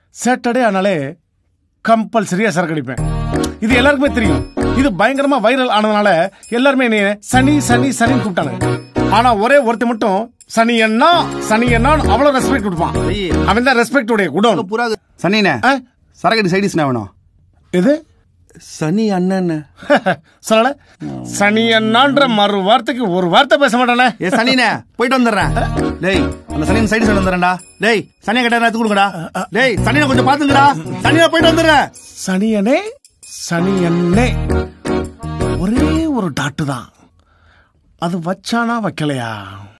Saturday ஆனாலே கம்பல்சரியா சரக்கு அடிப்பேன் இது எல்லாருக்குமே தெரியும் இது பயங்கரமா வைரல் ஆனதுனால எல்லாருமே என்னைய சனி சனி சனின்னு கூப்பிட்டாங்க ஆனா ஒரே ஒருத்தன் மட்டும் சனி அண்ணா சனி அண்ணான்னு அவ்வளவு ரெஸ்பெக்ட் கொடுப்பான் ஐயே. அவன் தான் ரெஸ்பெக்ட் உடைய குடோன் புறா சனிண்ணே ஆ? சரக்கடி சைடிஸ்ண்ணே வேணும் இது சனி அண்ணன் சொல்லல சனி அண்ணான்ற மறு வார்த்தைக்கு ஒரு வார்த்தை பேச மாட்டானே ஏ சனிண்ணே போயிட்டு வந்துடுறேன் டேய் அந்த சனியன் சைடு சைடு வந்துடுறேன்டா டேய் சனியை கிட்ட எடுத்து கொடுங்கடா டேய் சனியை கொஞ்சம் பாத்துங்கடா சனியா போயிட்டு வந்துடுறேன் சனியனே சனியன்னே ஒரே ஒரு டாட்டு தான் அது வச்சானா வைக்கலையா